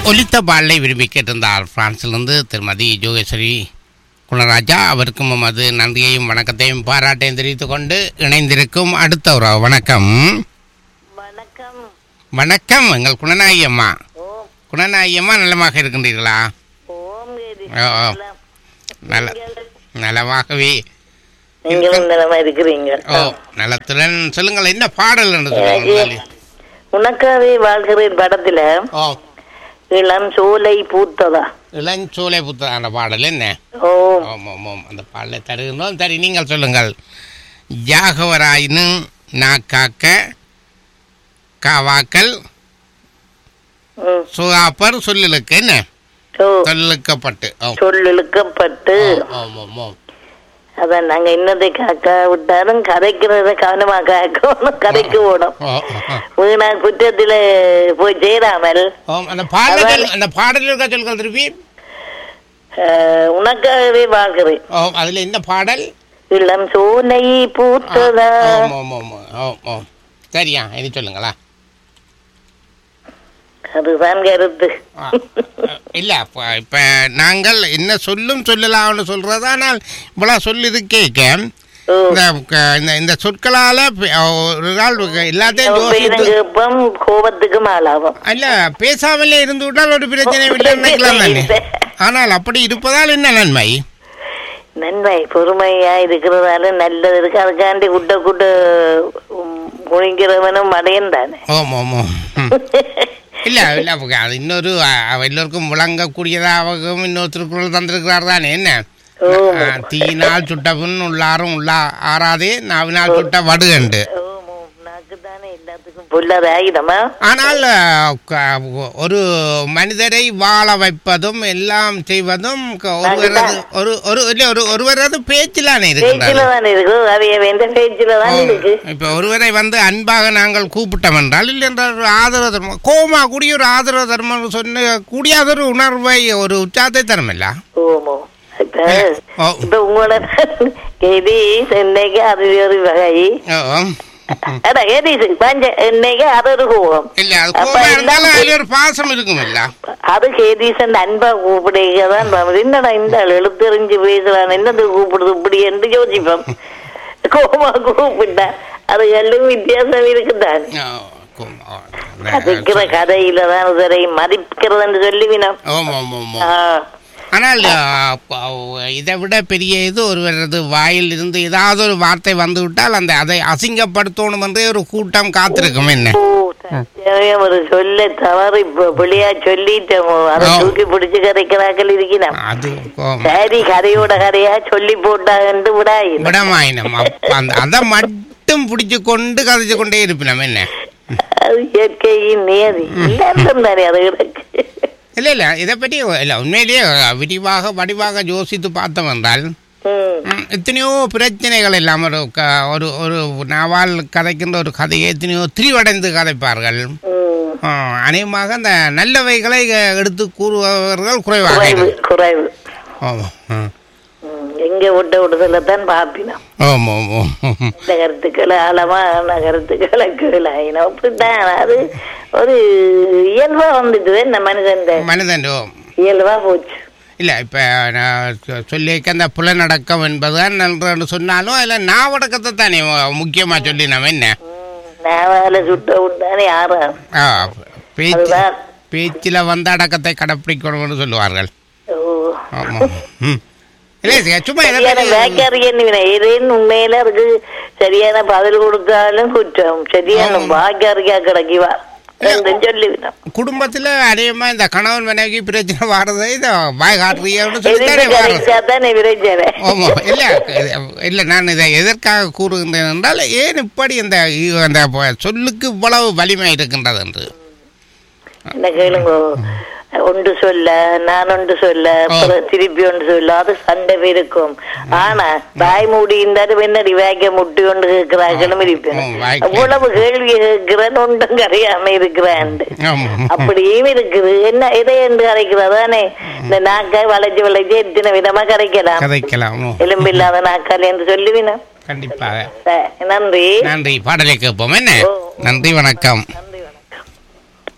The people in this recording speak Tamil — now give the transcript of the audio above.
ஒலித்த பாடலை விரும்பி கேட்டிருந்தார் பிரான்சிலிருந்து திருமதி ஜோகேஸ்வரி குணராஜா அவருக்கும் நமது நன்றியையும் வணக்கத்தையும் பாராட்டையும் தெரிவித்துக் கொண்டு இணைந்திருக்கும் அடுத்த ஒரு வணக்கம் வணக்கம் வணக்கம் எங்கள் குணநாயகி அம்மா ஓம் குணநாயகி அம்மா நலமாக இருக்கின்றீர்களா ஓம் கேதி ஓ, ஓ. நல நலமாகவே நீங்களும் நலமா இருக்கிறீங்க ஓ நலத்துடன் சொல்லுங்கள் என்ன பாடல் என்று சொல்லுங்கள் முதலில். உனக்காவே வாழ்கிறேன் படத்துல ஓ இளம் சோலை பூத்ததா இளஞ்சோலை புத்த அந்த பாடல் என்ன ஓம் ஆமாம் ஆமாம் அந்த பாடலை தருகின்றோம் சரி நீங்கள் சொல்லுங்கள் ஜாகவராயினு நாக்காக்க காவாக்கல் ம். சுகாப்பர் சொல்லிலுக்கு என்ன ஓ சொல்லிழுக்கப்பட்டு ஆம் சொல் இழுக்கப்பட்டு ஆம் ஆம் ஆம் அதான் நாங்க இன்னதை காக்கா விட்டாலும் கதைக்கிறத கவனமா காக்கணும் கதைக்கு போடும் ஓ, ஓ, ஓ. வீணா குற்றத்துல போய் சேராமல் ஆம், அந்த பாடல் அந்த பாடல் இருக்கா சொல்லுங்கள் திருப்பி அஹ், உனக்காகவே வாழ்கிறேன் ஓ அதில் என்ன பாடல் இளம் சோலை பூத்ததா ஆம் ஆம் ஆம் ஆம் ஆம் சரியா இது சொல்லுங்களா அதுதான் கருத்து ஆ, இல்ல அப்ப இப்ப நாங்கள் என்ன சொல்லும் சொல்லலாம்னு சொல்றது ஆனால் இவ்வளோ சொல்லி கேட்க ஓ. இந்த க- இந்த- இந்த சொற்களால பே- ஒரு நாள் எல்லாத்தையும் யோசித்து கேப்பம் கோபத்துக்கும் ஆளாகும் இல்ல பேசாமலே இருந்து விட்டால் ஒரு பிரச்சனை இல்லை நினைக்கலாம் தானே ஆனால் அப்படி இருப்பதால் என்ன நன்மை நன்மை பொறுமையா இருக்கிறதால நல்லது இருக்கு அதுக்காண்டி குட்ட குட்ட உம், குனிக்கிறவனும் மடையன் தானே ஓம் ஓம் ஓம் ம். இல்ல இல்ல அப்ப அது இன்னொரு அ- அவ எல்லோருக்கும் விளங்கக்கூடியதாகவும் இன்னொரு திருக்குறள் தந்திருக்கிறார் தானே என்ன ஓ. ஆ, தீயினால் சுட்ட பின் உள்ளாரும் உள்ளா ஆறாதே நாவினால் சுட்ட வடுகண்டு நாக்கு தானே எல்லாத்துக்கும் பொல்லாத ஆயுதமா ஆனால் அ, க- ஒரு மனிதரை வாழ வைப்பதும் எல்லாம் செய்வதும் க- ஒருவரது ஒரு ஒரு இல்ல ஒரு ஒருவரது பேச்சிலானே பேச்சுல இருக்கின்றது தானே இருக்கு அவைய வேண்ட பேச்சுல தான் இருக்கு இப்ப ஒருவரை வந்து அன்பாக நாங்கள் கூப்பிட்டோம் என்றால் இல்லை என்றால் ஒரு ஆதரவு தர்மம் கோமா கூடிய ஒரு ஆதரவு தர்மம் சொன்ன கூடியாத ஒரு உணர்வை ஒரு உற்சாகத்தை தருமில்ல ஓமோ இப்ப ஓ. இப்ப உங்களோட கேதி இன்னைக்கு அது ஒரு வகை ஓ. அட கேதி பஞ்ச இன்னைக்கு அது ஒரு கோபம் இல்ல அது அப்ப கோமா எல்லாம் இருந்தாலும் அதுல ஒரு பாசம் இருக்கும் இல்ல அது கேதீசன் அன்பா கூப்பிடுக தான் பாப்போம். என்னடா இந்த ஆள் எழுத்தறிஞ்சு பேசுறான் என்னது கூப்பிடுது இப்படி என்று யோசிப்போம் கோமா கூப்பிட்டா அது எல்லாம் வித்தியாசம் இருக்குதான் கதைக்கிற கதையில தான் இதரை மதிக்கிறதுன்னு சொல்லுவினோம் ஓம் ஓம் ஓம் ஓம். ஆனால் ஆ, ப- இதை விட பெரிய இது ஒருவரது வாயில் இருந்து ஏதாவது ஒரு வார்த்தை வந்து விட்டால் அந்த அதை அசிங்கப்படுத்தணும் என்றே ஒரு கூட்டம் காத்திருக்கும் என்ன ஒரு சொல்ல தவறு இப்ப பிள்ளையா சொல்லிட்டோம் அதை ஆ. தூக்கி பிடிச்சு கதைக்கிறாக்கள் இருக்கிறோம் அது கோம். சரி கதையோட கதையா சொல்லி போட்டாங்கன்னு விடாய் விடமாயினம் அப்ப அந்த அதை மட்டும் பிடிச்சு கொண்டு கதைச்சு கொண்டே இருப்பினம் என்ன அது இயற்கையின் நியதி எல்லாரும் தானே அது கிடக்கு இல்லை இல்லை இதை பற்றி இல்லை உண்மையிலேயே விரிவாக வடிவாக யோசித்து பார்த்தோம் என்றால் ம். ம், எத்தனையோ பிரச்சனைகள் எல்லாம் ஒரு க ஒரு ஒரு நாவால் கதைக்கின்ற ஒரு கதையை எத்தனையோ திரிவடைந்து கதைப்பார்கள் ம். ஆ, அநேகமாக அந்த நல்லவைகளை அஹ், எடுத்து கூறுபவர்கள் குறைவாக குறைவு இருக்கு. குறைவு ஆமாம் ம். ம். எங்க விட்ட விடுதலை தான் பாப்பினோம் ஆமாம் ஆமாம் இந்த கருத்துக்களை ஆழமான கருத்துக்களை கீழாயினோம் அப்படித்தான் அது ஒரு இயல்பா வந்துட்டு இந்த மனுஷன் மனிதன் ஓ. இயல்பா போச்சு இல்லை இப்போ நான் சொ- சொல்லியிருக்க அந்த புலனடக்கம் என்பதுதான் நன்று சொன்னாலும் அதில் நாவடக்கத்தை தானே முக்கியமாக சொல்லி நம்ம என்ன ம். நாவால சுட்ட உண்டானே ஆறா ஆ, பேச்சு அதுதான் பேச்சில் வந்த அடக்கத்தை கடைப்பிடிக்கணும்னு சொல்லுவார்கள் ஓ ஆமாம் ம் இல்லை சரி, சும்மா இதை சரியான பத்தி- வாக்கியாரியன் ஏதேன்னு உண்மையில அதுக்கு சரியான பதில் கொடுத்தாலும் குற்றம் சரியான ஆமாம். வாக்கியாரியா கிடைக்குவா என்று சொல்லிவிட்டோம் குடும்பத்துல அதிகமாக இந்த கணவன் மனைவி பிரச்சனை வாரது இந்த வாய் காட்டுறீங்கன்னு சொல்லி எதிர்த்து தானே வாரது கிடைச்சா தானே பிரச்சனை ஆமா இல்ல இல்ல நான் இதை எதற்காக கூறுகின்றேன் என்றால் ஏன் இப்படி இந்த இ- அந்த ப- சொல்லுக்கு இவ்வளவு வலிமை இருக்கின்றது என்று என்ன கேளுங்க ஒன்று சொல்ல நான் ஒன்று சொல்ல அப்புறம் திருப்பி ஒன்று சொல்ல அது சண்டை இருக்கும் ஆனா வாய் மூடி இருந்தாலும் என்னடி வாய்க்க முட்டி கொண்டு கேட்கிறார்களும் இருப்பேன் ஆமா, வாய்க்க. அவ்வளவு கேள்வி கேட்கிறேன் ஒன்றும் கரையாம இருக்கிறேன் ஆமா அப்படியும் இருக்குது என்ன எதை என்று கரைக்கிறதானே இந்த நாக்கை வளைச்சு வளைச்சு எத்தனை விதமா கரைக்கலாம் கதைக்கலாம் ஓ, எலும்பில்லாத நாக்கால் என்று சொல்லுவினா கண்டிப்பாக நன்றி நன்றி பாடலை கேட்போம் என்ன ஓ. நன்றி வணக்கம் நன்றி